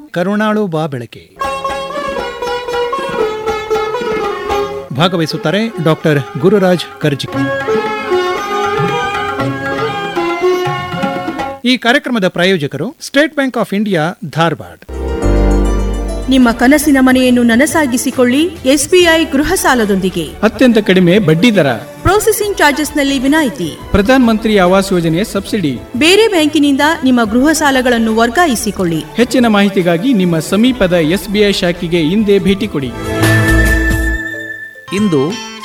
ಕರುಣಾಳು ಬಾ ಬೆಳಕೆ ಭಾಗವಹಿಸುತ್ತಾರೆ ಡಾಕ್ಟರ್ ಗುರುರಾಜ್ ಕರ್ಜಿಕಿ ಈ ಕಾರ್ಯಕ್ರಮದ ಪ್ರಾಯೋಜಕರು State Bank of India Dharwad ನಿಮ್ಮ ಕನಸಿನ ಮನೆಯನ್ನು ನನಸಾಗಿಸಿಕೊಳ್ಳಿ ಎಸ್ಬಿಐ ಗೃಹ ಸಾಲದೊಂದಿಗೆ ಅತ್ಯಂತ ಕಡಿಮೆ ಬಡ್ಡಿ ದರ ಪ್ರೊಸೆಸಿಂಗ್ ಚಾರ್ಜಸ್ನಲ್ಲಿ ವಿನಾಯಿತಿ ಪ್ರಧಾನ ಮಂತ್ರಿ ಆವಾಸ್ ಯೋಜನೆ ಸಬ್ಸಿಡಿ ಬೇರೆ ಬ್ಯಾಂಕಿನಿಂದ ನಿಮ್ಮ ಗೃಹ ಸಾಲಗಳನ್ನು ವರ್ಗಾಯಿಸಿಕೊಳ್ಳಿ ಹೆಚ್ಚಿನ ಮಾಹಿತಿಗಾಗಿ ನಿಮ್ಮ ಸಮೀಪದ ಎಸ್ಬಿಐ ಶಾಖೆಗೆ ಹಿಂದೆ ಭೇಟಿ ಕೊಡಿ ಇಂದು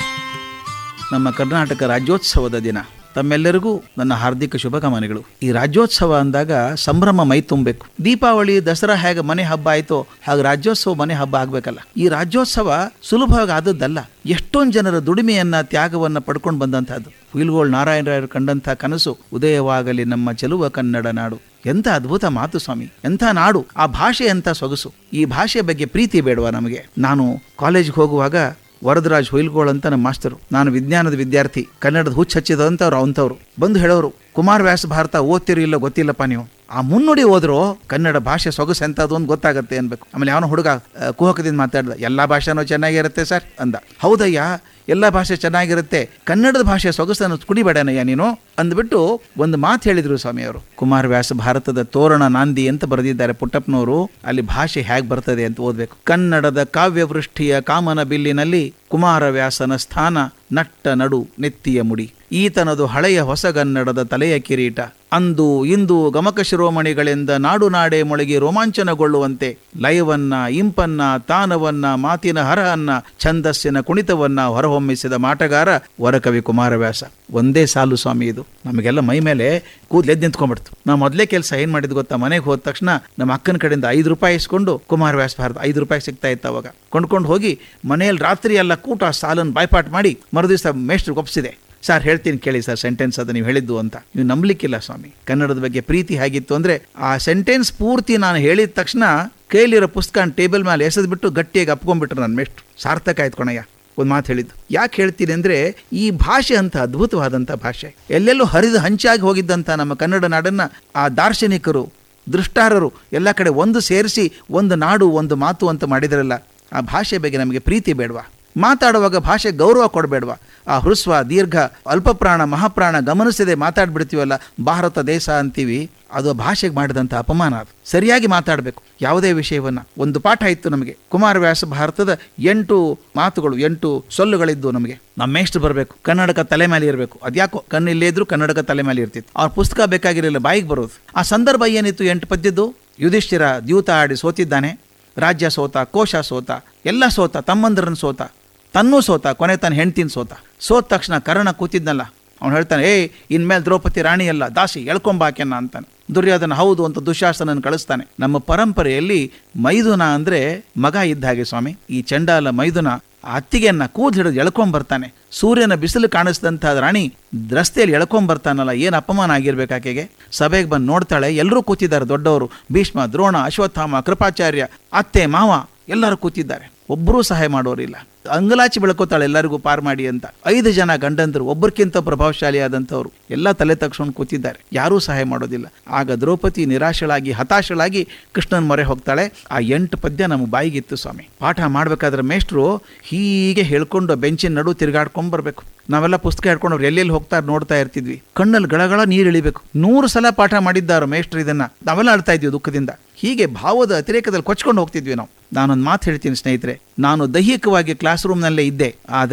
ನಮ್ಮ ಕರ್ನಾಟಕ ರಾಜ್ಯೋತ್ಸವದ ದಿನ ತಮ್ಮೆಲ್ಲರಿಗೂ ನನ್ನ ಹಾರ್ದಿಕ ಶುಭಕಾಮನೆಗಳು ಈ ರಾಜ್ಯೋತ್ಸವ ಅಂದಾಗ ಸಂಭ್ರಮ ಮೈ ತುಂಬಬೇಕು ದೀಪಾವಳಿ ದಸರಾ ಹೇಗೆ ಮನೆ ಹಬ್ಬ ಆಯ್ತೋ ಹಾಗೆ ರಾಜ್ಯೋತ್ಸವ ಮನೆ ಹಬ್ಬ ಆಗ್ಬೇಕಲ್ಲ ಈ ರಾಜ್ಯೋತ್ಸವ ಸುಲಭವಾಗಿ ಆದದ್ದಲ್ಲ ಎಷ್ಟೊಂದು ಜನರ ದುಡಿಮೆಯನ್ನ ತ್ಯಾಗವನ್ನ ಪಡ್ಕೊಂಡು ಬಂದಂತಹದ್ದು ಹುಯಿಲ್ಗೋಳ್ ನಾರಾಯಣರಾಯರು ಕಂಡಂಥ ಕನಸು ಉದಯವಾಗಲಿ ನಮ್ಮ ಚೆಲುವ ಕನ್ನಡ ನಾಡು ಎಂಥ ಅದ್ಭುತ ಮಾತು ಸ್ವಾಮಿ ಎಂಥ ನಾಡು ಆ ಭಾಷೆ ಎಂಥ ಸೊಗಸು ಈ ಭಾಷೆಯ ಬಗ್ಗೆ ಪ್ರೀತಿ ಬೇಡವಾ ನಮಗೆ ನಾನು ಕಾಲೇಜ್ಗೆ ಹೋಗುವಾಗ ವರದರಾಜ್ ಹೊಯ್ಲ್ಗೋಳ್ ಅಂತ ನಮ್ಮ ಮಾಸ್ತರು ನಾನು ವಿಜ್ಞಾನದ ವಿದ್ಯಾರ್ಥಿ ಕನ್ನಡದ ಹುಚ್ಚ ಹಚ್ಚಿದಂಥವ್ರು ಅವಂಥವ್ರು ಬಂದು ಹೇಳೋರು ಕುಮಾರ್ ವ್ಯಾಸ ಭಾರತ ಓದ್ತಿರೋ ಇಲ್ಲ ಗೊತ್ತಿಲ್ಲಪ್ಪ ನೀವು ಆ ಮುನ್ನುಡಿ ಹೋದ್ರು ಕನ್ನಡ ಭಾಷೆ ಸೊಗಸು ಎಂಥದ್ದು ಅಂತ ಗೊತ್ತಾಗತ್ತೆ ಅನ್ಬೇಕು ಆಮೇಲೆ ಅವನ ಹುಡುಗ ಆ, ಕುಹಕದಿಂದ ಮಾತಾಡ್ದ ಎಲ್ಲ ಭಾಷೆನೂ ಚೆನ್ನಾಗಿರುತ್ತೆ ಸರ್ ಅಂದ ಹೌದಯ್ಯ ಎಲ್ಲ ಭಾಷೆ ಚೆನ್ನಾಗಿರುತ್ತೆ ಕನ್ನಡದ ಭಾಷೆ ಸೊಗಸನ್ನು ಕುಡಿಬೇಡನಯ್ಯ ನೀನು ಅಂದ್ಬಿಟ್ಟು ಒಂದು ಮಾತು ಹೇಳಿದ್ರು ಸ್ವಾಮಿ ಅವರು ಕುಮಾರ ವ್ಯಾಸ ಭಾರತದ ತೋರಣ ನಾಂದಿ ಅಂತ ಬರೆದಿದ್ದಾರೆ ಪುಟ್ಟಪ್ಪನವರು ಅಲ್ಲಿ ಭಾಷೆ ಹೇಗೆ ಬರ್ತದೆ ಅಂತ ಓದ್ಬೇಕು ಕನ್ನಡದ ಕಾವ್ಯವೃಷ್ಟಿಯ ಕಾಮನ ಬಿಲ್ಲಿನಲ್ಲಿ ಕುಮಾರವ್ಯಾಸನ ಸ್ಥಾನ ನಟ್ಟ ನಡು ನೆತ್ತಿಯ ಮುಡಿ ಈತನದು ಹಳೆಯ ಹೊಸಗನ್ನಡದ ತಲೆಯ ಕಿರೀಟ ಅಂದು ಇಂದು ಗಮಕ ಶಿರೋಮಣಿಗಳೆಂದ ನಾಡು ನಾಡೆ ಮೊಳಗಿ ರೋಮಾಂಚನಗೊಳ್ಳುವಂತೆ ಲಯವನ್ನ ಇಂಪನ್ನ ತಾನವನ್ನ ಮಾತಿನ ಹರಹನ್ನ ಛಂದಸ್ಸಿನ ಕುಣಿತವನ್ನ ಹೊರಹೊಮ್ಮಿಸಿದ ಮಾಟಗಾರ ವರಕವಿ ಕುಮಾರವ್ಯಾಸ ಒಂದೇ ಸಾಲು ಸ್ವಾಮಿ ಇದು ನಮಗೆಲ್ಲ ಮೈ ಮೇಲೆ ಕೂದಲು ಎದ್ದು ನಿಂತ್ಕೊಂಡ್ಬಿಡ್ತು ನಾವು ಮೊದಲೇ ಕೆಲಸ ಏನ್ ಮಾಡಿದ್ ಗೊತ್ತಾ ಮನೆಗೆ ಹೋದ ತಕ್ಷಣ ನಮ್ಮ ಅಕ್ಕನ ಕಡೆಯಿಂದ ಐದು ರೂಪಾಯಿ ಇಸ್ಕೊಂಡು ಕುಮಾರವ್ಯಾಸ ಭಾರತ ಐದು ರೂಪಾಯಿ ಸಿಗ್ತಾ ಇತ್ತು ಅವಾಗ ಕೊಂಡ್ಕೊಂಡು ಹೋಗಿ ಮನೆಯಲ್ಲಿ ರಾತ್ರಿ ಎಲ್ಲ ಕೂಟ ಸಾಲನ್ನು ಬಾಯ್ಪಾಟ್ ಮಾಡಿ ಮರುದಿವಸ ಮೇಷ್ಟ್ರಿಗೆ ಒಪ್ಸಿದೆ ಸರ್ ಹೇಳ್ತೀನಿ ಕೇಳಿ ಸರ್ ಸೆಂಟೆನ್ಸ್ ಅದು ನೀವು ಹೇಳಿದ್ದು ಅಂತ ನೀವು ನಂಬಲಿಕ್ಕಿಲ್ಲ ಸ್ವಾಮಿ ಕನ್ನಡದ ಬಗ್ಗೆ ಪ್ರೀತಿ ಹೇಗಿತ್ತು ಅಂದ್ರೆ ಆ ಸೆಂಟೆನ್ಸ್ ಪೂರ್ತಿ ನಾನು ಹೇಳಿದ ತಕ್ಷಣ ಕೈಲಿರೋ ಪುಸ್ತಕ ಟೇಬಲ್ ಮೇಲೆ ಎಸೆದ್ಬಿಟ್ಟು ಗಟ್ಟಿಯಾಗಿ ಅಪ್ಕೊಂಡ್ಬಿಟ್ರು ನನ್ನ ಮೇಷ್ಟ್ರು ಸಾರ್ಥಕ ಆಯ್ತು ಕಣಯ್ಯ ಒಂದು ಮಾತು ಹೇಳಿದ್ದು ಯಾಕೆ ಹೇಳ್ತೀನಿ ಅಂದ್ರೆ ಈ ಭಾಷೆ ಅಂತ ಅದ್ಭುತವಾದಂಥ ಭಾಷೆ ಎಲ್ಲೆಲ್ಲೂ ಹರಿದು ಹಂಚಾಗಿ ಹೋಗಿದ್ದಂಥ ನಮ್ಮ ಕನ್ನಡ ನಾಡನ್ನ ಆ ದಾರ್ಶನಿಕರು ದೃಷ್ಟಾರರು ಎಲ್ಲ ಕಡೆ ಒಂದು ಸೇರಿಸಿ ಒಂದು ನಾಡು ಒಂದು ಮಾತು ಅಂತ ಮಾಡಿದ್ರಲ್ಲ ಆ ಭಾಷೆ ಬಗ್ಗೆ ನಮಗೆ ಪ್ರೀತಿ ಬೇಡವಾ ಮಾತಾಡುವಾಗ ಭಾಷೆ ಗೌರವ ಕೊಡಬೇಡವಾ ಆ ಹೃಸ್ವ ದೀರ್ಘ ಅಲ್ಪಪ್ರಾಣ ಮಹಾಪ್ರಾಣ ಗಮನಿಸದೆ ಮಾತಾಡ್ಬಿಡ್ತೀವಲ್ಲ ಭಾರತ ದೇಶ ಅಂತೀವಿ ಅದು ಭಾಷೆಗೆ ಮಾಡಿದಂಥ ಅಪಮಾನ ಅದು ಸರಿಯಾಗಿ ಮಾತಾಡಬೇಕು ಯಾವುದೇ ವಿಷಯವನ್ನ ಒಂದು ಪಾಠ ಇತ್ತು ನಮಗೆ ಕುಮಾರವ್ಯಾಸ ಭಾರತದ ಎಂಟು ಮಾತುಗಳು ಎಂಟು ಸೊಲ್ಲುಗಳಿದ್ದು ನಮಗೆ ನಮ್ಮ ಮೇಷ್ಟ್ರು ಬರಬೇಕು ಕನ್ನಡಕ ತಲೆ ಮೇಲೆ ಇರಬೇಕು ಅದ್ಯಾಕೋ ಕಣ್ಣು ಇಲ್ಲೇ ಇದ್ರು ಕನ್ನಡಕ ತಲೆ ಮೇಲೆ ಇರ್ತಿತ್ತು ಅವ್ರ ಪುಸ್ತಕ ಬೇಕಾಗಿರಲಿಲ್ಲ ಬಾಯಿಗೆ ಬರೋದು ಆ ಸಂದರ್ಭ ಏನಿತ್ತು ಎಂಟು ಪದ್ಯದ್ದು ಯುಧಿಷ್ಠಿರ ದ್ಯೂತ ಆಡಿ ಸೋತಿದ್ದಾನೆ ರಾಜ್ಯ ಸೋತ ಕೋಶ ಸೋತ ಎಲ್ಲ ಸೋತ ತಮ್ಮಂದ್ರನ್ನ ಸೋತ ತನ್ನೂ ಸೋತ ಕೊನೆ ತನ್ನ ಹೆಂಡ್ತಿನ ಸೋತ ಸೋತ ತಕ್ಷಣ ಕರ್ಣ ಕೂತಿದ್ನಲ್ಲ ಅವ್ನು ಹೇಳ್ತಾನೆ ಏಯ್ ಇನ್ಮೇಲೆ ದ್ರೌಪದಿ ರಾಣಿ ಅಲ್ಲ ದಾಸಿ ಎಳ್ಕೊಂಬಾಕೆನ್ನ ಅಂತಾನೆ ದುರ್ಯೋಧನ ಹೌದು ಅಂತ ದುಶಾಸನನ್ ಕಳಿಸ್ತಾನೆ ನಮ್ಮ ಪರಂಪರೆಯಲ್ಲಿ ಮೈದುನ ಅಂದ್ರೆ ಮಗ ಇದ್ದ ಹಾಗೆ ಸ್ವಾಮಿ ಈ ಚಂಡಾಲ ಮೈದುನ ಆ ಅತ್ತಿಗೆಯನ್ನ ಕೂದ್ ಹಿಡಿದು ಎಳ್ಕೊಂಬರ್ತಾನೆ ಸೂರ್ಯನ ಬಿಸಿಲು ಕಾಣಿಸಿದಂಥ ರಾಣಿ ರಸ್ತೆಯಲ್ಲಿ ಎಳ್ಕೊಂಬರ್ತಾನಲ್ಲ ಏನು ಅಪಮಾನ ಆಗಿರ್ಬೇಕು ಆಕೆಗೆ ಸಭೆಗೆ ಬಂದು ನೋಡ್ತಾಳೆ ಎಲ್ಲರೂ ಕೂತಿದ್ದಾರೆ ದೊಡ್ಡವರು ಭೀಷ್ಮ ದ್ರೋಣ ಅಶ್ವತ್ಥಾಮ ಕೃಪಾಚಾರ್ಯ ಅತ್ತೆ ಮಾವ ಎಲ್ಲರೂ ಕೂತಿದ್ದಾರೆ ಒಬ್ಬರೂ ಸಹಾಯ ಮಾಡೋರಿಲ್ಲ ಅಂಗಲಾಚಿ ಬೆಳ್ಕೋತಾಳೆ ಎಲ್ಲರಿಗೂ ಪಾರ್ ಮಾಡಿ ಅಂತ ಐದು ಜನ ಗಂಡಂದರು ಒಬ್ಬರಿಗಿಂತ ಪ್ರಭಾವಶಾಲಿ ಆದಂಥವ್ರು ಎಲ್ಲ ತಲೆ ತಗ್ಸ್ಕೊಂಡು ಕೂತಿದ್ದಾರೆ ಯಾರೂ ಸಹಾಯ ಮಾಡೋದಿಲ್ಲ ಆಗ ದ್ರೌಪದಿ ನಿರಾಶಳಾಗಿ ಹತಾಶಳಾಗಿ ಕೃಷ್ಣನ್ ಮೊರೆ ಹೋಗ್ತಾಳೆ ಆ ಎಂಟು ಪದ್ಯ ನಮ್ಮ ಬಾಯಿಗಿತ್ತು ಸ್ವಾಮಿ ಪಾಠ ಮಾಡ್ಬೇಕಾದ್ರೆ ಮೇಷ್ಟ್ರು ಹೀಗೆ ಹೇಳ್ಕೊಂಡು ಬೆಂಚಿನ ನಡು ತಿರ್ಗಾಡ್ಕೊಂಡ್ ಬರ್ಬೇಕು ನಾವೆಲ್ಲ ಪುಸ್ತಕ ಹಿಡ್ಕೊಂಡು ಅವ್ರು ಎಲ್ಲೆಲ್ಲಿ ಹೋಗ್ತಾರೆ ನೋಡ್ತಾ ಇರ್ತಿದ್ವಿ ಕಣ್ಣಲ್ಲಿ ಗಳಗಳ ನೀರು ಇಳಿಬೇಕು ನೂರು ಸಲ ಪಾಠ ಮಾಡಿದ್ದಾರೆ ಮೇಷ್ಟ್ರು ಇದನ್ನ ನಾವೆಲ್ಲ ಆಡ್ತಾ ಇದ್ವಿ ದುಃಖದಿಂದ ಹೀಗೆ ಭಾವದ ಅತಿರೇಕದಲ್ಲಿ ಕೊಚ್ಕೊಂಡು ಹೋಗ್ತಿದ್ವಿ ನಾವು ನಾನೊಂದು ಮಾತು ಹೇಳ್ತೀನಿ ಸ್ನೇಹಿತರೆ ನಾನು ದೈಹಿಕವಾಗಿ ಕ್ಲಾಸ್ ರೂಮ್ನಲ್ಲೇ ಇದ್ದೆ ಆದರೆ